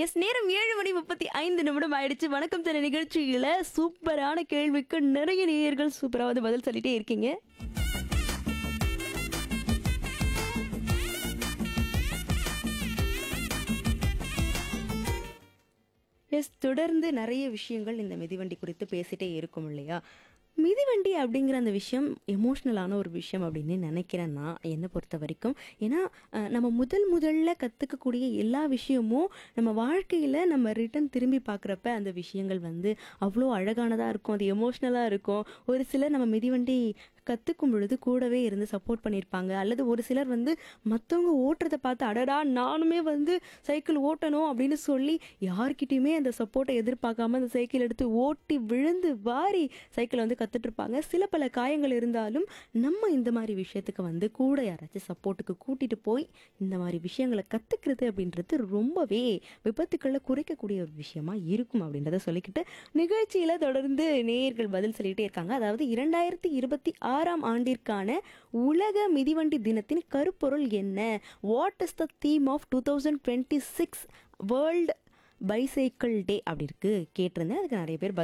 S நேரம் ஏழு மணி முப்பத்தி ஐந்து நிமிடம் ஆயிடுச்சு வணக்கம் தர நிகழ்ச்சியில சூப்பரான கேள்விக்கு நிறைய நேயர்கள் சூப்பரா வந்து பதில் சொல்லிட்டே இருக்கீங்க எஸ் தொடர்ந்து நிறைய விஷயங்கள் இந்த மிதிவண்டி குறித்து பேசிட்டே இருக்கும் இல்லையா மிதிவண்டி அப்படிங்கிற அந்த விஷயம் எமோஷ்னலான ஒரு விஷயம் அப்படின்னு நினைக்கிறேன் நான் என்னை பொறுத்த வரைக்கும் ஏன்னா அஹ், நம்ம முதல் முதல்ல கற்றுக்கக்கூடிய எல்லா விஷயமும் நம்ம வாழ்க்கையில் நம்ம ரிட்டன் திரும்பி பார்க்குறப்ப அந்த விஷயங்கள் வந்து அவ்வளோ அழகானதாக இருக்கும் அது எமோஷ்னலாக இருக்கும் ஒரு சிலர் நம்ம மிதிவண்டி கற்றுக்கும் பொழுது கூடவே இருந்து சப்போர்ட் பண்ணியிருப்பாங்க அல்லது ஒரு சிலர் வந்து மற்றவங்க ஓட்டுறதை பார்த்து அடடா நானுமே வந்து சைக்கிள் ஓட்டணும் அப்படின்னு சொல்லி யார்கிட்டயுமே அந்த சப்போர்ட்டை எதிர்பார்க்காம அந்த சைக்கிள் எடுத்து ஓட்டி விழுந்து வாரி சைக்கிளை வந்து கற்றுட்டு இருப்பாங்க சில பல காயங்கள் இருந்தாலும் நம்ம இந்த மாதிரி விஷயத்துக்கு வந்து கூட யாராச்சும் சப்போர்ட்டுக்கு கூட்டிட்டு போய் இந்த மாதிரி விஷயங்களை கற்றுக்கிறது அப்படின்றது ரொம்பவே விபத்துக்களை குறைக்கக்கூடிய ஒரு விஷயமா இருக்கும் அப்படின்றத சொல்லிக்கிட்டு நிகழ்ச்சியில் தொடர்ந்து நேயர்கள் பதில் சொல்லிட்டே இருக்காங்க அதாவது இரண்டாயிரத்தி இருபத்தி ஆறாம் ஆண்டிற்கான உலக மிதிவண்டி தினத்தின் கருப்பொருள் என்ன what is the theme of two thousand twenty six world bicycle day அப்படி இருக்கு கேட்டிருந்தேன் அதுக்கு நிறைய பேர் பதில்